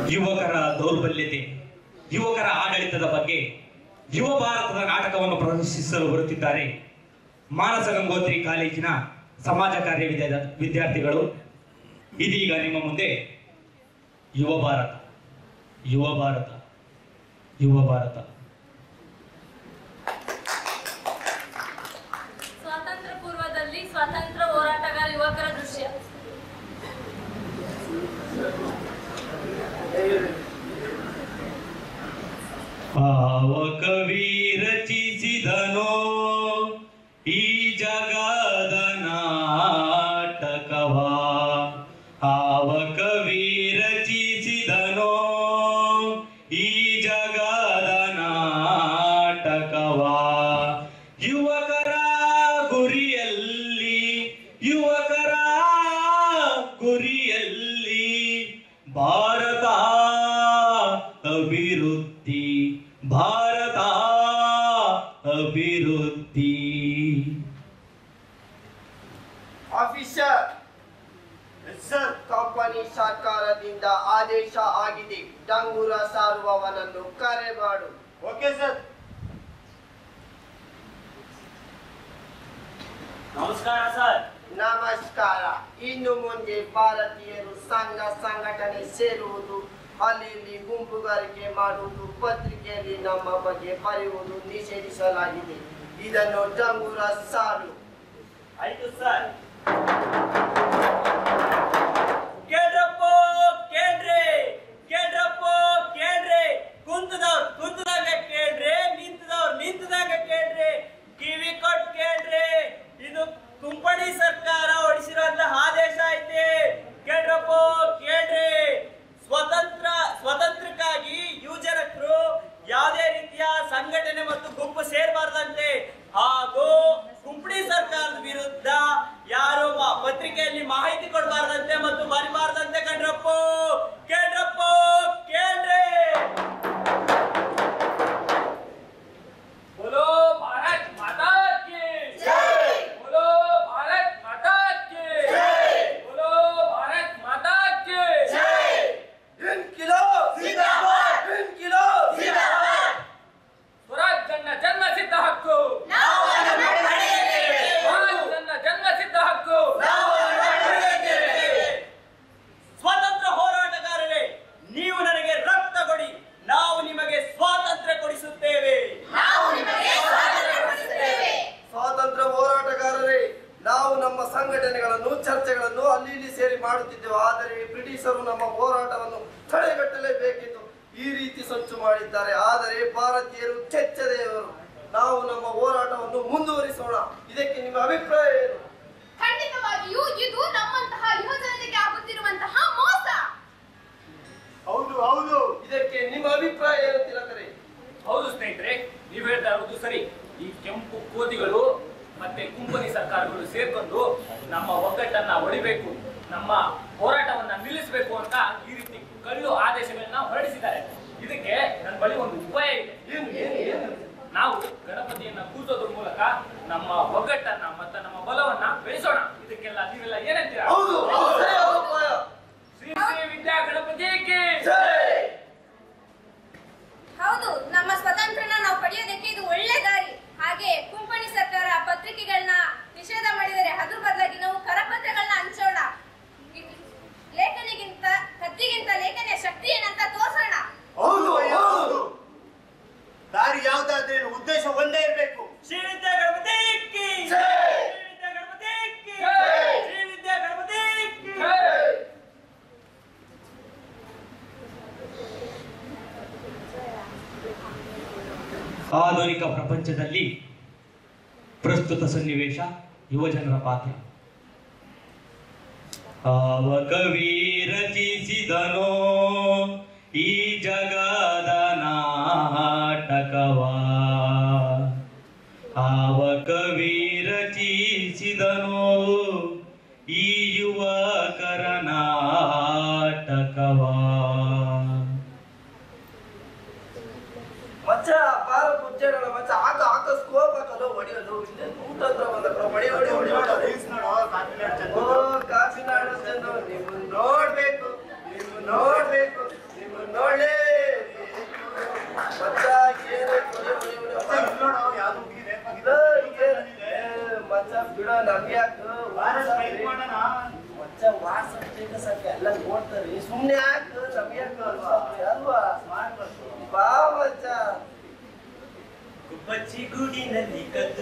ಯುವಕರ ದೌರ್ಬಲ್ಯತೆ ಯುವಕರ ಆಡಳಿತದ ಬಗ್ಗೆ ಯುವ ಭಾರತದ ನಾಟಕವನ್ನು ಪ್ರದರ್ಶಿಸಲು ಬರುತ್ತಿದ್ದಾರೆ ಮಾನಸ ಗಂಗೋತ್ರಿ ಕಾಲೇಜಿನ ಸಮಾಜ ಕಾರ್ಯ ವಿದ್ಯಾ- ವಿದ್ಯಾರ್ಥಿಗಳು ಇದೀಗ ನಿಮ್ಮ ಮುಂದೆ ಯುವ ಭಾರತ ಯುವ ಭಾರತ ಯುವ ಭಾರತ ಸ್ವಾತಂತ್ರ್ಯ ಪೂರ್ವದಲ್ಲಿ ಸ್ವಾತಂತ್ರ್ಯ ಹೋರಾಟಗಾರ ಯುವಕರ ದೃಶ್ಯ ಆವ ಕವಿ ರಚಿಸಿದನೋ ಈ ಜಗದ ನಾಟಕವ ಆವ ಕವಿ ರಚಿಸಿದನೋ ಈ ಜಗದ ನಾಟಕವ ಯುವಕರ ಗುರಿಯಲ್ಲಿ ಯುವಕರ ಗುರಿಯಲ್ಲಿ ಭಾರತ ಅಭಿವೃದ್ಧಿ ಭಾರತ ಅಭಿವೃದ್ಧಿ ಆಫೀಸರ್ ಸರ್ ಕಂಪನಿ ಸರ್ಕಾರದಿಂದ ಆದೇಶ ಆಗಿದೆ ಡಂಗೂರ ಸಾರುವವನನ್ನು ಕರೆ ಮಾಡು ಓಕೆ ಸರ್ ನಮಸ್ಕಾರ ಸರ್ ನಮಸ್ಕಾರ ಇನ್ನು ಮುಂದೆ ಭಾರತೀಯರು ಸಂಘ ಸಂಘಟನೆ ಸೇರುವುದು ಅಲ್ಲಿ ಇಲ್ಲಿ ಗುಂಪುಗಾರಿಕೆ ಮಾಡುವುದು ಪತ್ರಿಕೆಯಲ್ಲಿ ನಮ್ಮ ಬಗ್ಗೆ ಬರೆಯುವುದು ನಿಷೇಧಿಸಲಾಗಿದೆ ಇದನ್ನು ಡಂಗೂರ ಸಾರು ಆಯ್ತು ಸರ್ ಕೇಳ್ರಪ್ಪ ಕೇಳ್ರಿ ಕೇಳ್ರಪ್ಪ ಕೇಳ್ರಿ ಕುಂತದವ್ರು ಕುಂತದಾಗ ಕೇಳ್ರಿ ನಿಂತದವ್ರು ನಿಂತದಾಗ ಕೇಳ್ರಿ ಕಿವಿ ಕೊಟ್ಟು ಕೇಳ್ರಿ ಇದು ಕುಂಪಣಿ ಸರ್ಕಾರ ಹೊಡಿಸಿರುವಂತಹ ಆದೇಶ ಐತಿ ಕೇಳ್ರಪ್ಪ ಕೇಳ್ರಿ ಸ್ವತಂತ್ರ ಸ್ವತಂತ್ರಕ್ಕಾಗಿ ಯುವಜನಕರು ಯಾವುದೇ ರೀತಿಯ ಸಂಘಟನೆ ಮತ್ತು ಗುಂಪು ಸೇರಬಾರ್ದಂತೆ ಹಾಗೂ ಕುಂಪಣಿ ಸರ್ಕಾರದ ವಿರುದ್ಧ ಯಾರು ಮ- ಪತ್ರಿಕೆಯಲ್ಲಿ ಮಾಹಿತಿ ಕೊಡಬಾರ್ದಂತೆ ಮತ್ತು ಬರಿಬಾರ್ದಂತೆ ಕಣ್ರಪ್ಪ ಕೇಳ್ರಪ್ಪ ಕೇಳ್ರಿ बोलो भारत माता की जय बोलो भारत माता की जय बोलो भारत माता की जय ಕಿಲೋ ಕಿಲೋ ಸ್ವರಾಜ್ ನನ್ನ ಜನ್ಮ ಸಿದ್ಧ ಹಕ್ಕು ಸ್ವರಾಜ್ ನನ್ನ ಜನ್ಮ ಸಿದ್ಧ ಹಕ್ಕು ಸ್ವಾತಂತ್ರ್ಯ ಹೋರಾಟಗಾರರೇ ನೀವು ನನಗೆ ರಕ್ತ ಕೊಡಿ ನಾವು ನಿಮಗೆ ಸ್ವಾತಂತ್ರ್ಯ ಕೊಡಿಸುತ್ತೇವೆ ಸ್ವಾತಂತ್ರ್ಯ ಹೋರಾಟಗಾರರೇ ನಾವು ನಮ್ಮ ಸಂಘಟನೆಗಳನ್ನು ಚರ್ಚೆಗಳನ್ನು ಅಲ್ಲಿ ಇಲ್ಲಿ ಸೇರಿ ಮಾಡುತ್ತಿದ್ದೆವು ಆದರೆ ಬ್ರಿಟಿಷರು ನಮ್ಮ ಹೋರಾಟವನ್ನು ತಡೆಗಟ್ಟಲೇಬೇಕೆಂದು ಈ ರೀತಿ ಸಂಚು ಮಾಡಿದ್ದಾರೆ ಆದರೆ ಭಾರತೀಯರು ಕೆಚ್ಚದೆಯವರು ನಾವು ನಮ್ಮ ಹೋರಾಟವನ್ನು ಮುಂದುವರಿಸೋಣ ಇದಕ್ಕೆ ನಿಮ್ಮ ಅಭಿಪ್ರಾಯ ಏನು ಖಂಡಿತವಾಗಿಯೂ ಇದು ನಮ್ಮಂತಹ ಯುವ ಜನತೆಗೆ ಆಗುತ್ತಿರುವಂತಹ ಮೋಸ ಹೌದು ಹೌದು ಇದಕ್ಕೆ ನಿಮ್ಮ ಅಭಿಪ್ರಾಯ ಏನು ತಿಲಕರೇ ಹೌದು ಸ್ನೇಹಿತರೆ ನೀವು ಹೇಳ್ತಾ ಇರೋದು ಸರಿ ಈ ಕೆಂಪು ಕೋತಿಗಳು ಮತ್ತೆ ಕುಂಪನಿ ಸರ್ಕಾರಗಳು ಸೇರ್ಕೊಂಡು ನಮ್ಮ ಒಗ್ಗಟ್ಟನ್ನ ಹೊಡಿಬೇಕು ನಮ್ಮ ಹೋರಾಟವನ್ನ ನಿಲ್ಲಿಸಬೇಕು ಅಂತ ಈ ರೀತಿ ಕಳ್ಳು ಆದೇಶಗಳನ್ನ ಹೊರಡಿಸಿದ್ದಾರೆ ಇದಕ್ಕೆ ನನ್ನ ಬಳಿ ಒಂದು ಉಪಾಯ ಇದೆ ಏನು ಏನು ಏನು ನಾವು ಗಣಪತಿಯನ್ನ ಕೂಸೋದ್ರ ಮೂಲಕ ನಮ್ಮ ಒಗ್ಗಟ್ಟನ್ನ ಮತ್ತೆ ನಮ್ಮ ಬಲವನ್ನ ಬೆಳೆಸೋಣ ಇದಕ್ಕೆಲ್ಲ ನೀವೆಲ್ಲ ಏನಂತೀರಾ ಹೌದು ಹೌದು, ಸರಿಯಾದ ಉಪಾಯ. ಶ್ರೀ ಶ್ರೀ ವಿದ್ಯಾ ಗಣಪತಿಗೆ ಜೈ! ಹೌದು ನಮ್ಮ ಸ್ವಾತಂತ್ರ್ಯನ ನಾವು ಪಡೆಯೋದಕ್ಕೆ ಇದು ಒಳ್ಳೆ ದಾರಿ ಹಾಗೆ ಕುಂಪಣಿ ಸರ್ಕಾರ ಪತ್ರಿಕೆಗಳನ್ನ ನಿಷೇಧ ಮಾಡಿದರೆ ಅದ್ರ ಬದಲಾಗಿ ನಾವು ಕರಪತ್ರಗಳನ್ನ ಹಂಚೋಣ ಲೇಖನಿಗಿಂತ ಕತ್ತಿಗಿಂತ ಲೇಖನಿಯ ಶಕ್ತಿ ಏನಂತ ತೋರ್ಸೋಣ ಹೌದು ಹೌದು ದಾರಿ ಯಾವ್ದಾದ್ರೇನು ಉದ್ದೇಶ ಒಂದೇ ಇರಬೇಕು ಶ್ರೀ ವಿದ್ಯಾ ಗಣಪತಿ ಕಿ ಜೈ! ಶ್ರೀ ವಿದ್ಯಾ ಗಣಪತಿ ಕಿ ಜೈ! ಶ್ರೀ ವಿದ್ಯಾ ಗಣಪತಿ ಕಿ ಆಧುನಿಕ ಪ್ರಪಂಚದಲ್ಲಿ ಪ್ರಸ್ತುತ ಸನ್ನಿವೇಶ ಯುವಜನರ ಪಾತ್ರ ಆವ ಕವಿ ರಚಿಸಿದನೋ ಈ ಜಗದ ನಾಟಕವ ಆವ ಕವಿ ರಚಿಸಿದನೋ ಈ ಯುವಕರ ನಾಟಕವ ಮಚ್ಚ ಬಾರ ಪುಜ್ಜಗಳ ಮಚ್ಚ ಆಕ ಆಕ ಸ್ಕೋಪ್ ಹಾಕಲು ಹೊಡಿಯೋದು ಇಲ್ಲೇ ಊಟ ಹತ್ರ ಬಂದ ಕಡೆ ಹೊಡಿ ಹೊಡಿ ಹೊಡಿ ಹೊಡಿ ರೀಲ್ಸ್ ನೋಡು ಕಾಪಿನಾಡ್ ಚಂದ್ರು. ಓ ಕಾಫಿನಾಡು ಚಂದ್ರು ನಿಮ್ಮನ್ನ ನೋಡ್ಬೇಕು ನಿಮ್ಮ ನೋಡ್ಬೇಕು ನಿಮ್ಮ ಮಚ್ಚ ಬಿಡ ನಮ್ಗೆ ಯಾಕೆ ವಾರಸ್ ಬೈಕ್ ಮಾಡೋಣ ಮಚ್ಚ ವಾಟ್ಸಪ್ ಸ್ಟೇಟಸ್ ಹಾಕಿ ಎಲ್ಲ ನೋಡ್ತಾರೆ ಸುಮ್ನೆ ಯಾಕೆ ನಮ್ಗೆ ಯಾಕೆ ಅನ್ಸತ್ತೆ ಅಲ್ವಾ ಬಾ ಮಚ್ಚ ಗುಬ್ಬಚ್ಚಿ ಗೂಡಿನಲ್ಲಿ ಕದ್ದು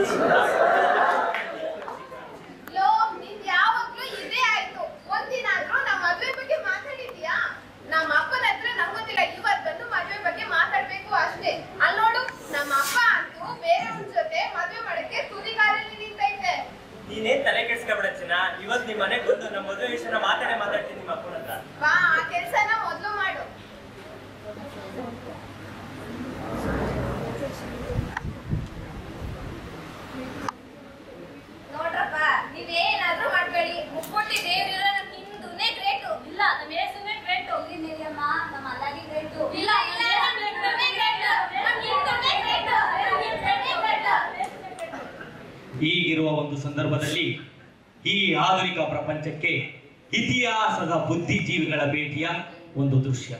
ಲೋ ನಿಂದ್ ಯಾವಾಗ್ಲೂ ಇದೇ ಆಯ್ತು ಒಂದಿನಾದ್ರೂ ನಮ್ಮ ಮದ್ವೆ ಬಗ್ಗೆ ಮಾತಾಡಿದ್ಯಾ ನಮ್ಮ ಅಪ್ಪನ ಹತ್ರ ನಂಗ್ ಗೊತ್ತಿಲ್ಲ ಇವತ್ ಬಂದು ಮದ್ವೆ ಬಗ್ಗೆ ಮಾತಾಡ್ಬೇಕು ಅಷ್ಟೇ ಅಲ್ಲಿ ನೋಡು ನಮ್ಮ ಅಪ್ಪ ಅಂತೂ ಬೇರೆಯವ್ರ ಜೊತೆ ಮದ್ವೆ ಮಾಡಕ್ಕೆ ತುದಿಗಾಲಲ್ಲಿ ನಿಂತೈತೆ ನೀನೇನ್ ತಲೆ ಕೆಡ್ಸ್ಕೊಬೇಡ ಚಿನ್ನ ಇವತ್ ನಿಮ್ ಮನೆಗ್ ಬಂದು ನಮ್ಮ ಮದುವೆ ವಿಷಯನ ಮಾತಾಡೇ ಮಾತಾಡ್ತೀನಿ ನಿಮ್ಮ ಅಪ್ಪನ ಹತ್ರ ಬಾ ಆ ಕೆಲ್ಸನ ಮೊದ್ಲು ಮಾಡು ನೋಡ್ರಪ್ಪ ನೀವೇನಾದ್ರೂ ಮಾಡ್ಬೇಡಿ ಮುಕ್ಕೋಟಿ ದೇವ್ರಿರೋ ನಮ್ ಹಿಂದೂನೇ ಗ್ರೇಟು ಇಲ್ಲ ನಮ್ಮ ಏಸುನೇ ಗ್ರೇಟು ನಮ್ಮ ಅಲ್ಲಾಗಿ ಗ್ರೇಟು ಇಲ್ಲ ಇಲ್ಲ ನಮ್ ಹಿಂದೂನೇ ಗ್ರೇಟು ನಮ್ ಹಿಂದೂನೇ ಗ್ರೇಟು ನಮ್ ಹಿಂದೂನೇ ಗ್ರೇಟು ಈಗಿರುವ ಒಂದು ಸಂದರ್ಭದಲ್ಲಿ ಈ ಆಧುನಿಕ ಪ್ರಪಂಚಕ್ಕೆ ಇತಿಹಾಸದ ಬುದ್ಧಿಜೀವಿಗಳ ಭೇಟಿಯ ಒಂದು ದೃಶ್ಯ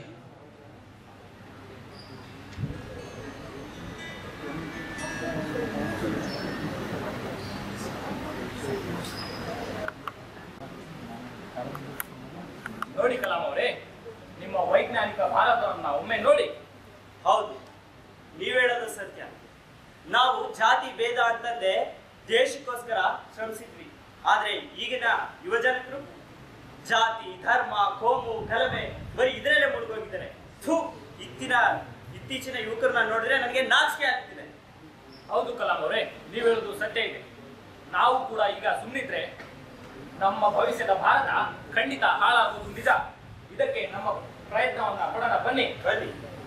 ನೋಡಿ ಕಲಾಂ ಅವರೇ ನಿಮ್ಮ ವೈಜ್ಞಾನಿಕ ಭಾರತವನ್ನ ಒಮ್ಮೆ ನೋಡಿ ಹೌದು ನೀವ್ ಹೇಳೋದು ಸತ್ಯ ನಾವು ಜಾತಿ ಭೇದ ಅಂತಂದೆ ದೇಶಕ್ಕೋಸ್ಕರ ಶ್ರಮಿಸಿದ್ವಿ ಆದ್ರೆ ಈಗಿನ ಯುವಜನಕರು ಜಾತಿ ಧರ್ಮ ಕೋಮು ಗಲಭೆ ಬರೀ ಇದರಲ್ಲೇ ಮುಳುಗೋಗಿದ್ದಾರೆ ಥೂ ಇತ್ತಿನ ಇತ್ತೀಚಿನ ಯುವಕರನ್ನ ನೋಡಿದ್ರೆ ನನಗೆ ನಾಚಿಕೆ ಆಗ್ತಿದೆ ಹೌದು ಕಲಾಂ ಅವರೇ ನೀವು ಹೇಳುದು ಸತ್ಯ ಇದೆ ನಾವು ಕೂಡ ಈಗ ಸುಮ್ಮನಿದ್ರೆ ನಮ್ಮ ಭವಿಷ್ಯದ ಭಾರತ ಖಂಡಿತ ಹಾಳಾಗುವುದು ನಿಜ ಇದಕ್ಕೆ ನಮ್ಮ ಪ್ರಯತ್ನವನ್ನ ಕೊಡೋಣ ಬನ್ನಿ ಬನ್ನಿ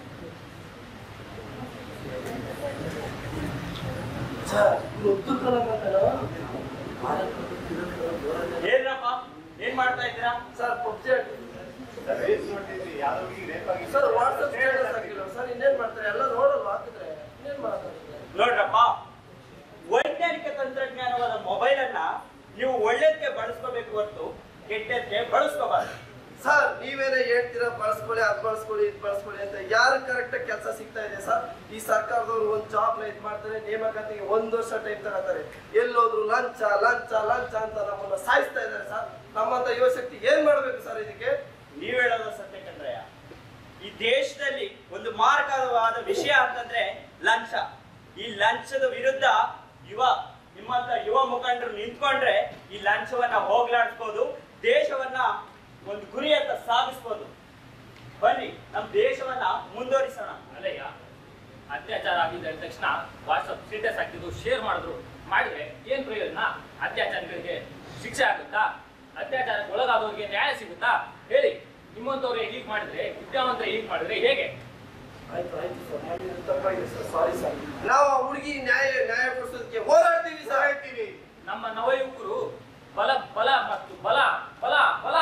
ಏನ್ರಪ್ಪ ಏನ್ ಮಾಡ್ತಾ ಇದ್ದೀರಾ ಸರ್ ಪಬ್ಜಿ ರೇಸ್ ನೋಡ್ತಿದ್ವಿ ಯಾವ್ದೋ ಹುಡುಗಿ ರೇಪ್ ಆಗಿದೆ ಸರ್ ವಾಟ್ಸಪ್ ಸ್ಟೇಟಸ್ ಹಾಕಿಲ್ಲ ಸರ್ ಇನ್ನೇನ್ ಮಾಡ್ತಾರೆ ಎಲ್ಲ ನೋಡಲ್ವಾ ಹಾಕಿದ್ರೆ ಇನ್ನೇನ್ ಮಾಡ್ತಾರೆ ನೋಡ್ರಪ್ಪ ವೈಜ್ಞಾನಿಕ ತಂತ್ರಜ್ಞಾನವಾದ ಮೊಬೈಲ್ ಅನ್ನ ನೀವು ಒಳ್ಳೇದಕ್ಕೆ ಬಳಸ್ಕೋಬೇಕು ಹೊರತು ಕೆಟ್ಟದಕ್ಕೆ ಬಳಸ್ಕೋಬಾರ್ದು ಸರ್ ನೀವೇನೇ ಹೇಳ್ತೀರಾ ಬಳಸ್ಕೊಳ್ಳಿ ಅದ್ ಬಳಸ್ಕೊಳ್ಳಿ ಇದ್ ಬಳಸ್ಕೊಳ್ಳಿ ಅಂತ ಯಾರು ಕರೆಕ್ಟ್ ಆಗಿ ಕೆಲಸ ಸಿಗ್ತಾ ಇದೆ ಸರ್ ಈ ಸರ್ಕಾರದವರು ಒಂದ್ ಜಾಬ್ ನ ಇದ್ ಮಾಡ್ತಾರೆ ನೇಮಕಾತಿಗೆ ಒಂದ್ ವರ್ಷ ಟೈಮ್ ತಗೋತಾರೆ ಎಲ್ಲೋದ್ರು ಲಂಚ ಲಂಚ ಲಂಚ ಅಂತ ನಮ್ಮನ್ನ ಸಾಯಿಸ್ತಾ ಇದ್ದಾರೆ ಸರ್ ನಮ್ಮಂತ ಯುವಶಕ್ತಿ ಏನ್ ಮಾಡ್ಬೇಕು ಸರ್ ಇದಕ್ಕೆ ನೀವ್ ಹೇಳೋದು ಸತ್ಯ ಕಣ್ರಯ್ಯ ಈ ದೇಶದಲ್ಲಿ ಒಂದು ಮಾರಕವಾದ ವಿಷಯ ಅಂತಂದ್ರೆ ಲಂಚ ಈ ಲಂಚದ ವಿರುದ್ಧ ಯುವ ನಿಮ್ಮಂತ ಯುವ ಮುಖಂಡರು ನಿಂತ್ಕೊಂಡ್ರೆ ಈ ಲಂಚವನ್ನ ಹೋಗ್ಲಾಡಿಸ್ಬೋದು ದೇಶವನ್ನ ಒಂದು ಗುರಿಯತ್ತ ಸಾಗಿಸ್ಬೋದು ಬನ್ನಿ ನಮ್ಮ ದೇಶವನ್ನ ಮುಂದುವರಿಸೋಣ ಅಲ್ಲಯ್ಯ ಅತ್ಯಾಚಾರ ಆಗಿದೆ ಅಂದ ತಕ್ಷಣ ವಾಟ್ಸಪ್ ಸ್ಟೇಟಸ್ ಹಾಕಿದ್ದು ಶೇರ್ ಮಾಡಿದ್ರು ಮಾಡಿದ್ರೆ ಏನ್ ಪ್ರಯೋಜನ ಅತ್ಯಾಚಾರಿಗಳಿಗೆ ಶಿಕ್ಷೆ ಆಗುತ್ತಾ ಅತ್ಯಾಚಾರಕ್ಕೆ ಒಳಗಾದವರಿಗೆ ನ್ಯಾಯ ಸಿಗುತ್ತಾ ಹೇಳಿ ನಿಮ್ಮಂತವ್ರೆ ಹೀಗ್ ಮಾಡಿದ್ರೆ ವಿದ್ಯಾವಂತರೆ ಹೀಗ್ ಮಾಡಿದ್ರೆ ಹೇಗೆ ಆಯ್ತು ಆಯ್ತು ಸರ್ ಮಾಡಿದ್ದು ತಪ್ಪಾಗಿದೆ ಸರ್ ಸಾರಿ ಸರ್ ನಾವು ಆ ಹುಡುಗಿ ನ್ಯಾಯ ನ್ಯಾಯ ಕೊಡಿಸೋದಕ್ಕೆ ಹೋರಾಡ್ತೀವಿ ಸರ್ ಹೇಳ್ತೀವಿ ನಮ್ಮ ನವಯುವಕರು ಬಲ ಬಲ ಮತ್ತು ಬಲ ಬಲ ಬಲ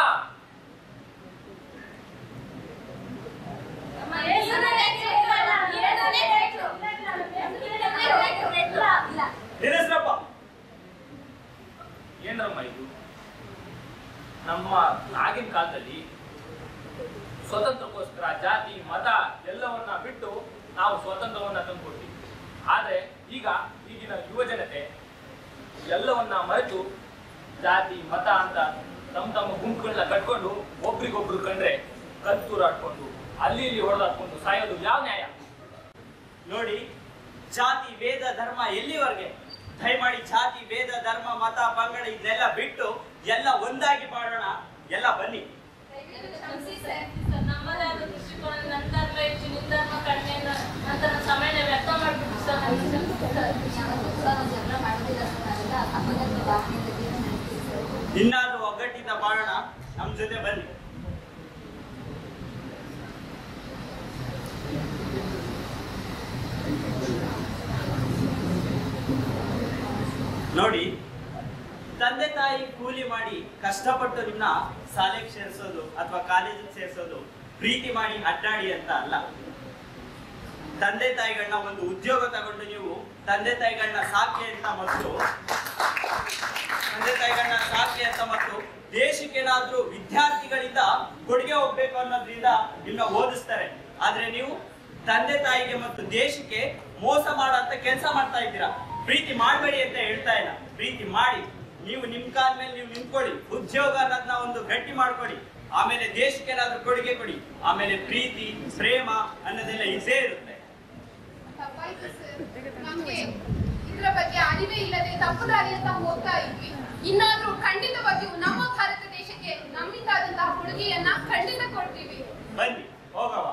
ನಮ್ಮ ಏಸುನೇ ಗ್ರೇಟು ಏಸುನೇ ಗ್ರೇಟು ಏಸುನೇ ಗ್ರೇಟು ಇಲ್ಲ ನಿಲ್ಲಿಸ್ರಪ್ಪ ಏನ್ರಮ್ಮ ಇದು ನಮ್ಮ ಆಗಿನ ಕಾಲದಲ್ಲಿ ಸ್ವತಂತ್ರಕ್ಕೋಸ್ಕರ ಜಾತಿ ಮತ ಎಲ್ಲವನ್ನ ಬಿಟ್ಟು ನಾವು ಸ್ವಾತಂತ್ರ್ಯವನ್ನ ತಂದುಕೊಡ್ತೀವಿ ಆದ್ರೆ ಈಗ ಈಗಿನ ಯುವ ಜನತೆ ಎಲ್ಲವನ್ನ ಮರೆತು ಜಾತಿ ಮತ ಅಂತ ತಮ್ಮ ತಮ್ಮ ಗುಂಪುಗಳನ್ನ ಕಟ್ಕೊಂಡು ಒಬ್ರಿಗೊಬ್ರು ಕಂಡ್ರೆ ಕತ್ತೂರಾಡ್ಕೊಂಡು ಅಲ್ಲಿ ಇಲ್ಲಿ ಹೊಡೆದಾಡ್ಕೊಂಡು ಸಾಯೋದು ಯಾವ ನ್ಯಾಯ ನೋಡಿ ಜಾತಿ ವೇದ ಧರ್ಮ ಎಲ್ಲಿವರೆಗೆ ದಯಮಾಡಿ ಜಾತಿ ವೇದ ಧರ್ಮ ಮತ ಪಂಗಡ ಇದನ್ನೆಲ್ಲ ಬಿಟ್ಟು ಎಲ್ಲ ಒಂದಾಗಿ ಮಾಡೋಣ ಎಲ್ಲ ಬನ್ನಿ ಕ್ಷಮಿಸಿ ಸರ್ ನಮ್ಮದೇ ಆದ ದೃಷ್ಟಿಕೋನ ನಂತರ ಹೆಚ್ಚು ನಿರ್ಧಾರ ಕಡಿಮೆ ನಂತರ ಸಮಯನ ವ್ಯರ್ಥ ಮಾಡ್ಬಿಟ್ಟು ಸರ್ ಇನ್ನಾದ್ರೂ ಒಗ್ಗಟ್ಟಿಂದ ಮಾಡೋಣ ನಮ್ ಜೊತೆ ಬನ್ನಿ ನೋಡಿ ತಂದೆ ತಾಯಿ ಕೂಲಿ ಮಾಡಿ ಕಷ್ಟಪಟ್ಟು ನಿನ್ನ ಶಾಲೆಗೆ ಸೇರಿಸೋದು ಅಥವಾ ಕಾಲೇಜಿಗೆ ಸೇರಿಸೋದು ಪ್ರೀತಿ ಮಾಡಿ ಅಡ್ಡಾಡಿ ಅಂತ ಅಲ್ಲ ತಂದೆ ತಾಯಿಗಳನ್ನ ಒಂದು ಉದ್ಯೋಗ ತಗೊಂಡು ನೀವು ತಂದೆ ತಾಯಿಗಳನ್ನ ಸಾಕಿ ಅಂತ ಮತ್ತು ತಂದೆ ತಾಯಿಗಳನ್ನ ಸಾಕಿ ಅಂತ ಮತ್ತು ದೇಶಕ್ಕೇನಾದ್ರೂ ವಿದ್ಯಾರ್ಥಿಗಳಿಂದ ಕೊಡುಗೆ ಹೋಗ್ಬೇಕು ಅನ್ನೋದ್ರಿಂದ ನಿಮ್ನ ಓದಿಸ್ತಾರೆ ಆದ್ರೆ ನೀವು ತಂದೆ ತಾಯಿಗೆ ಮತ್ತು ದೇಶಕ್ಕೆ ಮೋಸ ಮಾಡೋ ಕೆಲಸ ಮಾಡ್ತಾ ಇದ್ದೀರಾ ಪ್ರೀತಿ ಮಾಡಬೇಡಿ ಅಂತ ಹೇಳ್ತಾ ಇಲ್ಲ ಪ್ರೀತಿ ಮಾಡಿ ನೀವು ನಿಮ್ ಕಾಲ ಮೇಲೆ ನೀವು ನಿಂತ್ಕೊಳ್ಳಿ ಉದ್ಯೋಗ ಅನ್ನೋದನ್ನ ಒಂದು ಗಟ್ಟಿ ಮಾಡ್ಕೊಳ್ಳಿ ಆಮೇಲೆ ದೇಶಕ್ಕೆ ಏನಾದ್ರೂ ಕೊಡುಗೆ ಕೊಡಿ ಆಮೇಲೆ ಪ್ರೀತಿ ಪ್ರೇಮ ಅನ್ನೋದೆಲ್ಲ ಇದ್ದೇ ಇರುತ್ತೆ ತಪ್ಪಾಯ್ತು ಸರ್ ನಮ್ಗೆ ಇದ್ರ ಬಗ್ಗೆ ಅರಿವೇ ಇಲ್ಲದೆ ತಪ್ಪು ದಾರಿಯತ್ತ ಹೋಗ್ತಾ ಇದ್ವಿ ಇನ್ನಾದ್ರೂ ಖಂಡಿತವಾಗಿಯೂ ನಮ್ಮ ಭಾರತ ದೇಶಕ್ಕೆ ನಮ್ಮಿಂದಾದಂತಹ ಕೊಡುಗೆಯನ್ನ ಖಂಡಿತ ಕೊಡ್ತೀವಿ ಬನ್ನಿ ಹೋಗವ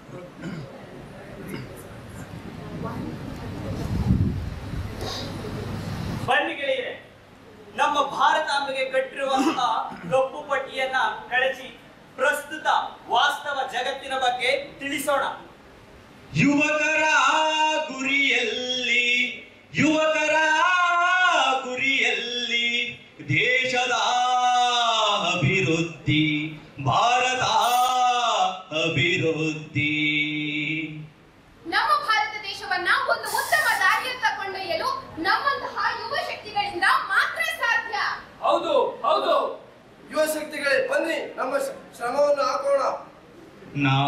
ಬನ್ನಿ ಗೆಳೆಯರೆ ನಮ್ಮ ಭಾರತಾಂಬೆಗೆ ಕಟ್ಟಿರುವಂತಹ ಕಪ್ಪು ಪಟ್ಟಿಯನ್ನ ಕಳಚಿ ಪ್ರಸ್ತುತ ವಾಸ್ತವ ಜಗತ್ತಿನ ಬಗ್ಗೆ ತಿಳಿಸೋಣ ಯುವಕರ ಗುರಿಯಲ್ಲಿ ಯುವಕರ ಗುರಿಯಲ್ಲಿ ದೇಶದ ಅಭಿವೃದ್ಧಿ ಭಾರತ ಅಭಿವೃದ್ಧಿ ನಮ್ಮ ಭಾರತ ದೇಶವನ್ನ ಒಂದು ಉತ್ತಮ ದಾರಿಯತ್ತ ಕೊಂಡೊಯ್ಯಲು ನಮ್ಮಂತಹ ಯುವ ಶಕ್ತಿಗಳಿಂದ ಮಾತ್ರ ಸಾಧ್ಯ ಹೌದು ಹೌದು ಯುವ ಶಕ್ತಿಗಳೇ ಬನ್ನಿ ನಮ್ಮ ಶ್ರಮವನ್ನು ಹಾಕೋಣ ನಾವು